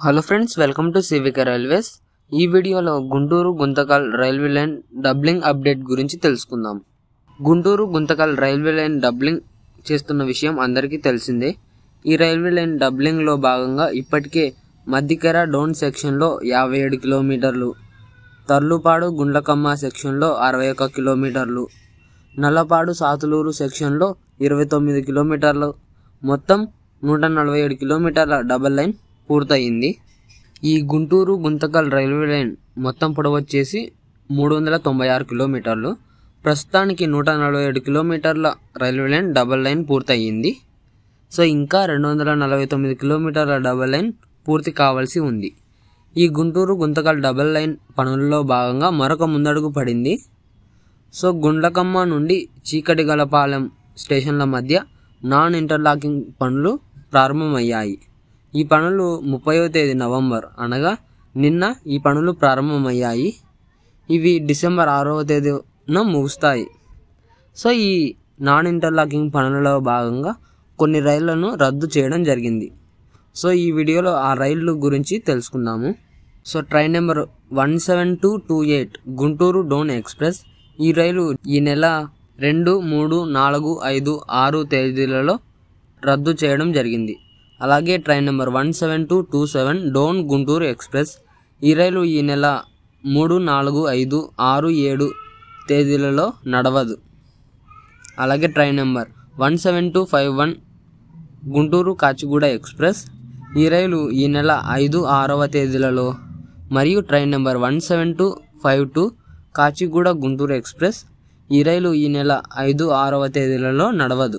hello friends welcome to సివిక railways ఈ వీడియోలో Guntur Guntakal railway line doubling update గురించి తెలుసుకుందాం Guntur Guntakal railway line doubling చేస్తున్న విషయం అందరికీ తెలిసిందే ఈ రైల్వే లైన్ డబ్లింగ్లో భాగంగా ఇప్పటికే మధ్యకెర డౌన్ సెక్షన్లో యాభై ఏడు కిలోమీటర్లు తర్లుపాడు గుండ్లకమ్మ సెక్షన్లో అరవై ఒక్క కిలోమీటర్లు నల్లపాడు సాతులూరు సెక్షన్లో ఇరవై తొమ్మిది కిలోమీటర్లు మొత్తం నూట నలభై ఏడు కిలోమీటర్ల డబల్ లైన్ పూర్తయింది ఈ గుంటూరు గుంతకల్ రైల్వే లైన్ మొత్తం పొడవు వచ్చేసి మూడు వందల తొంభై ఆరు కిలోమీటర్లు ప్రస్తుతానికి నూట నలభై ఏడు కిలోమీటర్ల రైల్వే లైన్ డబల్ లైన్ పూర్తయింది సో ఇంకా రెండు వందల నలభై తొమ్మిది కిలోమీటర్ల డబల్ లైన్ పూర్తి కావాల్సి ఉంది ఈ గుంటూరు గుంతకల్ డబల్ లైన్ పనుల్లో భాగంగా మరొక ముందడుగు పడింది సో గుండ్లకమ్మ నుండి చీకటిగలపాలెం స్టేషన్ల మధ్య నాన్ ఇంటర్లాకింగ్ పనులు ప్రారంభమయ్యాయి ఈ పనులు ముప్పైవ తేదీ నవంబర్ అనగా నిన్న ఈ పనులు ప్రారంభమయ్యాయి ఇవి డిసెంబర్ ఆరవ తేదీన ముగుస్తాయి సో ఈ నాన్ ఇంటర్లాకింగ్ పనులలో భాగంగా కొన్ని రైళ్లను రద్దు చేయడం జరిగింది సో ఈ వీడియోలో ఆ రైళ్ళు గురించి తెలుసుకుందాము so train number one seven two two eight Guntur Dhone express ఈ రైలు ఈ నెల రెండు మూడు నాలుగు ఐదు ఆరు తేదీలలో రద్దు చేయడం జరిగింది అలాగే train number one seven two two seven Dhone Guntur express ఈ రైలు ఈ నెల మూడు నాలుగు ఐదు ఆరు ఏడు తేదీలలో నడవదు అలాగే train number one seven two five one Guntur Kacheguda express ఈ రైలు ఈ నెల ఐదు ఆరవ తేదీలలో మరియు train number one seven two five two Kacheguda Guntur express ఈ రైలు ఈ నెల ఐదు ఆరవ తేదీలలో నడవదు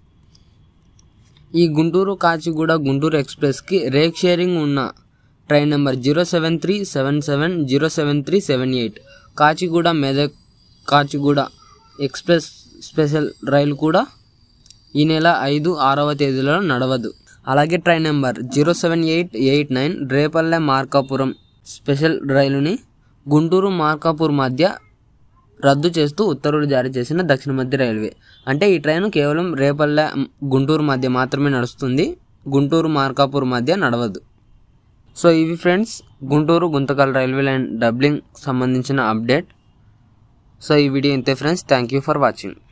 ఈ గుంటూరు కాచిగూడ గుంటూరు ఎక్స్ప్రెస్కి రేక్ షేరింగ్ ఉన్న train number zero seven three seven seven zero seven three seven eight Kacheguda Medak Kacheguda express special రైలు కూడా ఈ నెల ఐదు ఆరవ తేదీలలో నడవదు అలాగే train number zero seven eight eight nine Repalle Markapuram special రైలుని గుంటూరు మార్కాపూర్ మధ్య రద్దు చేస్తూ ఉత్తర్వులు జారీ చేసిన దక్షిణ మధ్య రైల్వే అంటే ఈ ట్రైన్ కేవలం రేపల్లె గుంటూరు మధ్య మాత్రమే నడుస్తుంది గుంటూరు మార్కాపూర్ మధ్య నడవదు సో ఇవి friends Guntur Guntakal railway line doubling సంబంధించిన అప్డేట్ సో ఈ వీడియో ఇంతే friends thank you for watching